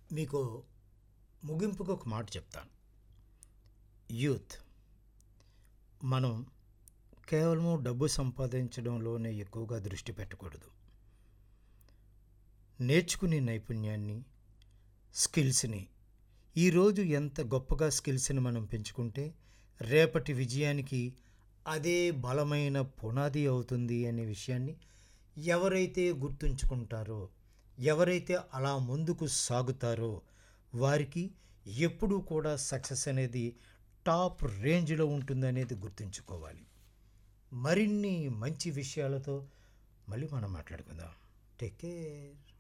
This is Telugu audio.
మీకు ముగింపుకు ఒక మాట చెప్తాను యూత్ మనం కేవలము డబ్బు సంపాదించడంలోనే ఎక్కువగా దృష్టి పెట్టకూడదు నేర్చుకునే నైపుణ్యాన్ని స్కిల్స్ని ఈరోజు ఎంత గొప్పగా స్కిల్స్ని మనం పెంచుకుంటే రేపటి విజయానికి అదే బలమైన పునాది అవుతుంది అనే విషయాన్ని ఎవరైతే గుర్తుంచుకుంటారో ఎవరైతే అలా ముందుకు సాగుతారో వారికి ఎప్పుడూ కూడా సక్సెస్ అనేది టాప్ రేంజ్లో ఉంటుందనేది గుర్తుంచుకోవాలి మరిన్ని మంచి విషయాలతో మళ్ళీ మనం మాట్లాడుకుందాం టేక్ కేర్